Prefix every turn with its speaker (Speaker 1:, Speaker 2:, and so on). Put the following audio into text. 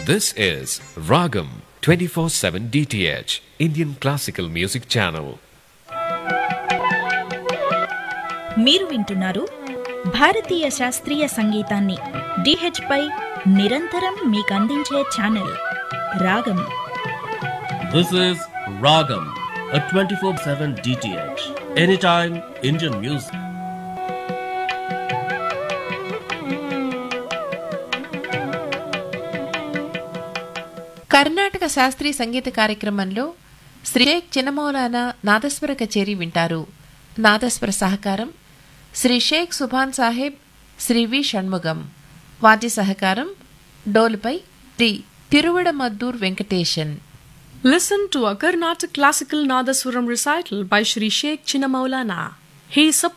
Speaker 1: This is Ragam 24/7 DTH Indian Classical Music Channel.
Speaker 2: మీరు వింటున్నారు భారతీయ శాస్త్రీయ సంగీతాన్ని డిహెచ్ పై నిరంతరం మీకు అందించే ఛానల్ రాగం
Speaker 3: This is Ragam, a 24 7 DTH. Anytime Indian music.
Speaker 4: Karnataka శాస్త్రీయ సంగీత కార్యక్రమంలో శ్రీ షేక్ చిన్నమౌలానా నాదస్వర కచేరీ వింటారు నాదస్వర సహకారం శ్రీ షేక్ సుభాన్ సాహెబ్ శ్రీ వి షణ్ముగం వాద్య సహకారం డోలుపై Shri తిరువిడమద్దూర్ Venkatesan
Speaker 5: Listen to a Carnatic classical Nadaswaram recital by Sri Sheikh Chinnamaulana. He is